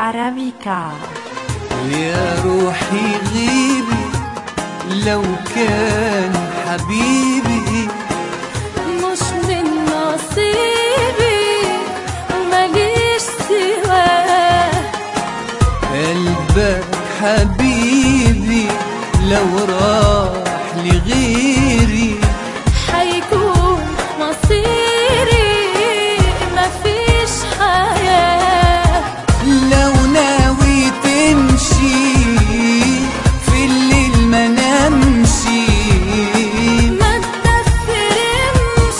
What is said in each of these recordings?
عربيكا يا روحي غيبي لو كان حبيبي مش من نصيبي ماليش سواه قلبك حبيبي لو راح لغيري حيكون مصيري مفيش حياة لو ناوي تمشي في الليل ما نمشي ما تدفرمش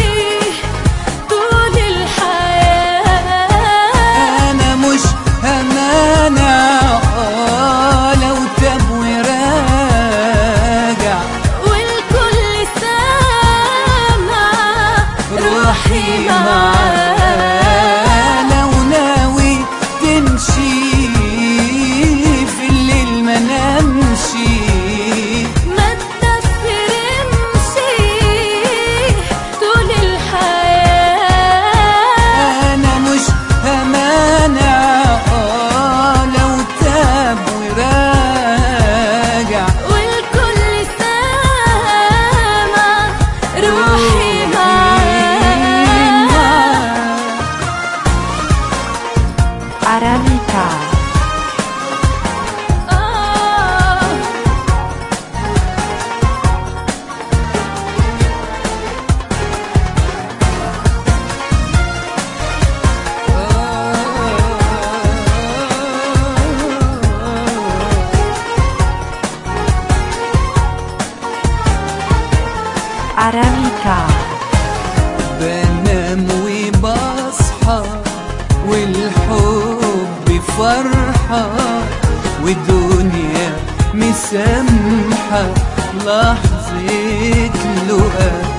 طول الحياة انا مش همانع آه لو تاب وراجع والكل سامع روحي معاه معاه لو ناوي تمشي في الليل ما نمشي ما تدفرمش طول الحياة انا مش همانع آه لو تاب وراجع والكل سامع روحي معاه عربيكا آه عربيكا بنام وبصحى والحب فرحة ودنيا مسامحة لحظة لقاء